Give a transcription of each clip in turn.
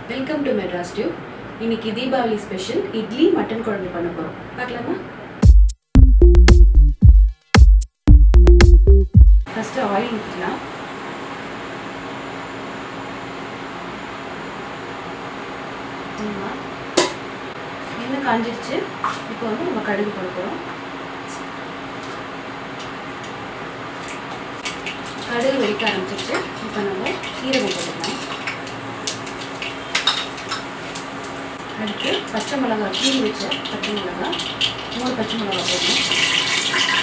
Welcome to Madras tube இன்னைக்கு Deepavali special idli mutton குழம்பு பண்ண போகிறோம் பார்க்கலாமா ஃபஸ்ட்டு ஆயில் ஊற்றிக்கலாம் எண்ணெய் காஞ்சிருச்சு இப்போ வந்து நம்ம கடுகு போட போகிறோம் கடுகு வெடிக்க ஆரம்பிச்சிருச்சு இப்போ நம்ம சீரகம் போட்டுக்கலாம் அடுத்து பச்சை மிளகா கீழ் வச்ச பச்சை மிளகா மூணு பச்சை மிளகா போடணும்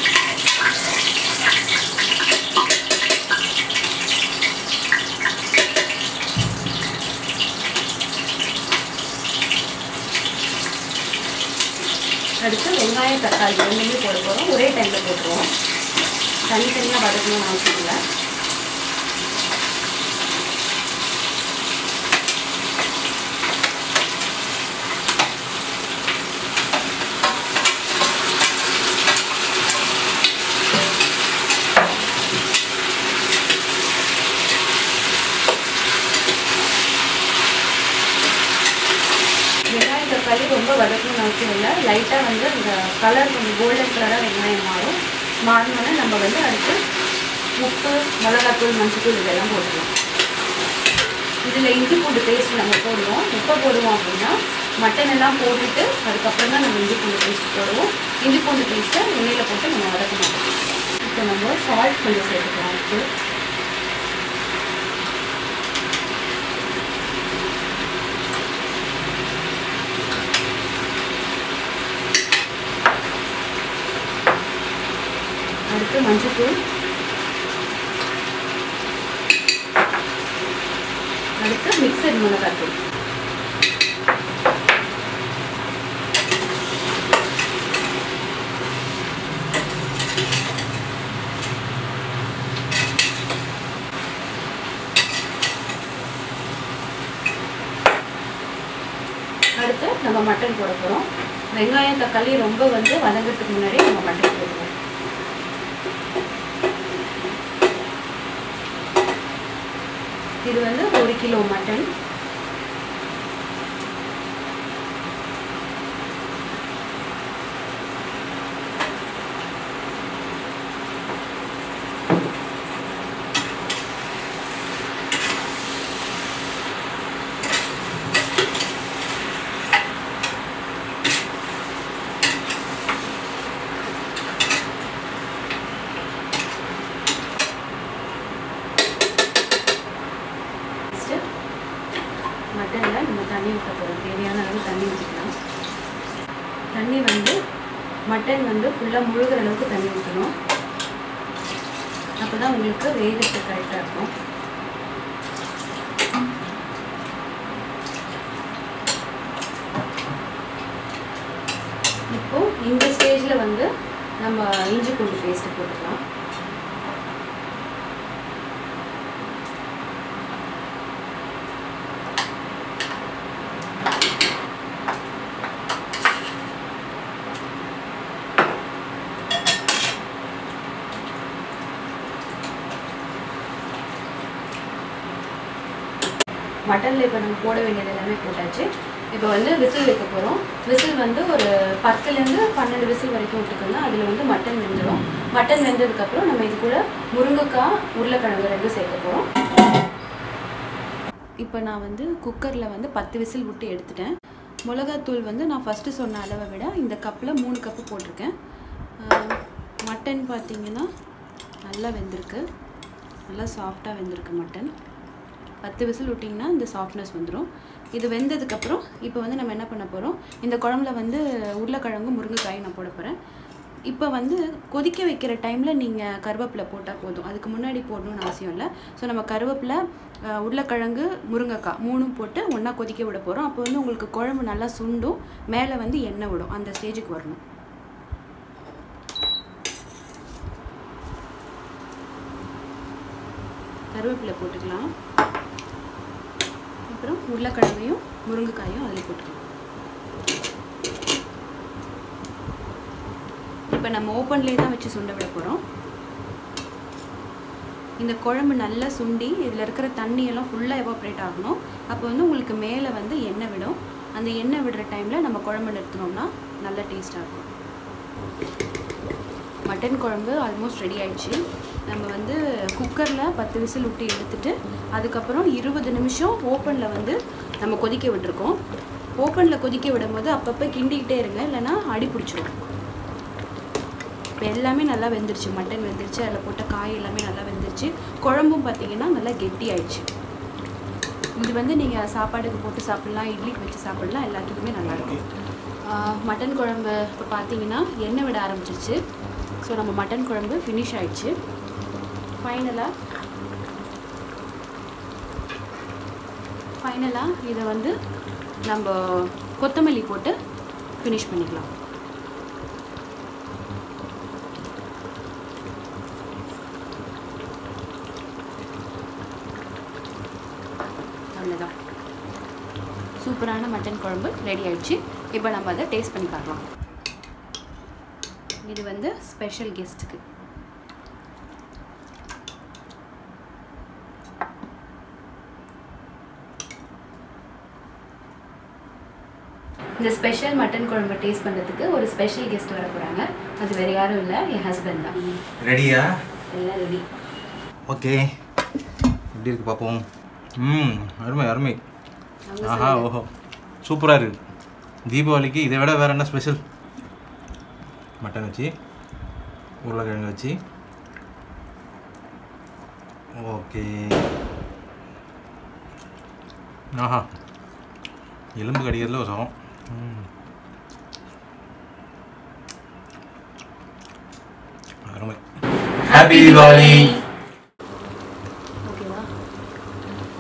அடுத்து வெங்காயம் தக்காளி ரெண்டுமே போட போகிறோம் ஒரே டைமில் போட்டுருவோம் தனித்தனியாக வதக்கணும்னு அவசியம் இல்லை வெங்காயம் தக்காளி ரொம்ப வதக்கணும்னு அவசியம் இல்லை லைட்டாக வந்து அந்த கலர் கொஞ்சம் கோல்டன் கலராக வெங்காயம் மாறும் மாறினோடனே நம்ம வந்து அடுத்து உப்பு மிளகாத்தூள் மஞ்சத்தூள் இதெல்லாம் போட்டுக்கலாம் இதில் இஞ்சி பூண்டு பேஸ்ட் நம்ம போடுவோம் எப்போ போடுவோம் அப்படின்னா மட்டன் எல்லாம் போட்டுட்டு அதுக்கப்புறம் தான் நம்ம இஞ்சி பூண்டு பேஸ்ட் போடுவோம் இஞ்சி பூண்டு பேஸ்ட்டை எண்ணெயில் போட்டு நம்ம வதக்க மாட்டோம் இப்போ நம்ம சால்ட் கொஞ்சம் சேர்த்துக்கலாம் உப்பு அடுத்து மஞ்சத்தூள் அடுத்து மிக்சட் மிளகாத்தூள் அடுத்து நம்ம மட்டன் போட போகிறோம் வெங்காயம் தக்காளி ரொம்ப வந்து வதங்கிறதுக்கு முன்னாடி நம்ம மட்டன் போடுவோம் இது வந்து ஒரு கிலோ மட்டன் ஃபஸ்ட்டு மட்டனில் நம்ம தண்ணி ஊற்ற போகிறோம் தேவையான அளவு தண்ணி ஊற்றிக்கலாம் தண்ணி வந்து மட்டன் வந்து ஃபுல்லாக முழுகிற அளவுக்கு தண்ணி ஊற்றணும் அப்போ தான் உங்களுக்கு வேகத்துக்கு கரெக்டாக இருக்கும் இப்போது இந்த ஸ்டேஜில் வந்து நம்ம இஞ்சி பூண்டு பேஸ்ட்டு போட்டுக்கலாம் மட்டனில் இப்போ நம்ம போட வேண்டியது எல்லாமே போட்டாச்சு இப்போ வந்து விசில் வைக்க போகிறோம் விசில் வந்து ஒரு பத்துலேருந்து பன்னெண்டு விசில் வரைக்கும் விட்டுக்கோங்க அதில் வந்து மட்டன் வெந்துடும் மட்டன் வெந்ததுக்கப்புறம் நம்ம இது கூட முருங்கைக்காய் உருளைக்கிழங்கு ரெண்டும் சேர்க்க போகிறோம் இப்போ நான் வந்து குக்கரில் வந்து பத்து விசில் விட்டு எடுத்துட்டேன் மிளகாத்தூள் வந்து நான் ஃபஸ்ட்டு சொன்ன அளவை விட இந்த கப்பில் மூணு கப்பு போட்டிருக்கேன் ஆஹ் மட்டன் பார்த்தீங்கன்னா நல்லா வெந்திருக்கு நல்லா சாஃப்டாக வெந்திருக்கு மட்டன் பத்து விசில் விட்டிங்கன்னா இந்த சாஃப்ட்னஸ் வந்துடும் இது வெந்ததுக்கப்புறம் இப்போ வந்து நம்ம என்ன பண்ண போகிறோம் இந்த குழம்புல வந்து உருளைக்கிழங்கு முருங்கைக்காய் நான் போட போகிறேன் இப்போ வந்து கொதிக்க வைக்கிற டைமில் நீங்கள் கருவேப்பிலை போட்டால் போதும் அதுக்கு முன்னாடி போடணும்னு அவசியம் இல்லை ஸோ நம்ம கருவேப்பிலை அஹ், உருளைக்கிழங்கு முருங்கைக்காய் மூணும் போட்டு ஒன்றா கொதிக்க விட போகிறோம் அப்போ வந்து உங்களுக்கு குழம்பு நல்லா சுண்டும் மேலே வந்து எண்ணெய் விடும் அந்த ஸ்டேஜுக்கு வரணும் கருவேப்பிலை போட்டுக்கலாம் அப்புறம் உருளைக்கிழங்கையும் முருங்கைக்காயும் அதில் போட்டுக்கலாம் இப்போ நம்ம ஓப்பன்லேயே தான் வச்சு சுண்ட விட போகிறோம் இந்த குழம்பு நல்லா சுண்டி இதில் இருக்கிற தண்ணியெல்லாம் ஃபுல்லாக எவாப்ரேட் ஆகணும் அப்போ வந்து உங்களுக்கு மேலே வந்து எண்ணெய் விடும் அந்த எண்ணெய் விடுற டைமில் நம்ம குழம்பு நிறுத்தினோம்னா நல்ல டேஸ்ட்டாக இருக்கும் மட்டன் குழம்பு ஆல்மோஸ்ட் ரெடி ஆயிடுச்சு நம்ம வந்து குக்கரில் பத்து விசில் விட்டு எடுத்துட்டு அதுக்கப்புறம் இருபது நிமிஷம் ஓப்பனில் வந்து நம்ம கொதிக்க விட்டுருக்கோம் ஓப்பனில் கொதிக்க விடும்போது அப்பப்போ கிண்டிக்கிட்டே இருங்க இல்லைன்னா அடி பிடிச்சிரும் இப்போ எல்லாமே நல்லா வெந்துருச்சு மட்டன் வெந்துருச்சு அதில் போட்ட காய் எல்லாமே நல்லா வெந்துருச்சு குழம்பும் பார்த்தீங்கன்னா நல்லா கெட்டி ஆயிடுச்சு இது வந்து நீங்கள் சாப்பாடுக்கு போட்டு சாப்பிட்லாம் இட்லிக்கு வச்சு சாப்பிட்லாம் எல்லாத்துக்குமே நல்லாயிருக்கும் மட்டன் குழம்பு இப்போ பார்த்தீங்கன்னா எண்ணெய் விட ஆரம்பிச்சிருச்சு ஸோ நம்ம மட்டன் குழம்பு ஃபினிஷ் ஆயிடுச்சு ஃபைனலாக ஃபைனலாக இதை வந்து நம்ம கொத்தமல்லி போட்டு ஃபினிஷ் பண்ணிக்கலாம் அவ்வளோதான் சூப்பரான மட்டன் குழம்பு ரெடி ஆயிடுச்சு இப்போ நம்ம அதை டேஸ்ட் பண்ணி பார்க்கலாம் இது வந்து ஸ்பெஷல் கெஸ்ட்டுக்கு இந்த ஸ்பெஷல் மட்டன் குழம்பு டேஸ்ட் பண்ணுறதுக்கு ஒரு ஸ்பெஷல் கெஸ்ட் வர போகிறாங்க அது வேறு யாரும் இல்லை என் ஹஸ்பண்ட் தான் ரெடியா எல்லாம் ரெடி ஓகே எப்படி இருக்கு பார்ப்போம் ம் அருமை அருமை அவங்க ஆஹா ஓஹோ சூப்பராக இருக்கு தீபாவளிக்கு இதை விட வேற என்ன ஸ்பெஷல் மட்டன் வச்சு உருளைக்கிழங்கு வச்சு ஓகே ஆஹா எலும்பு கடிக்கிறதுல ஒரு சமம் ம். அருமை ஹாப்பி தீபாவளி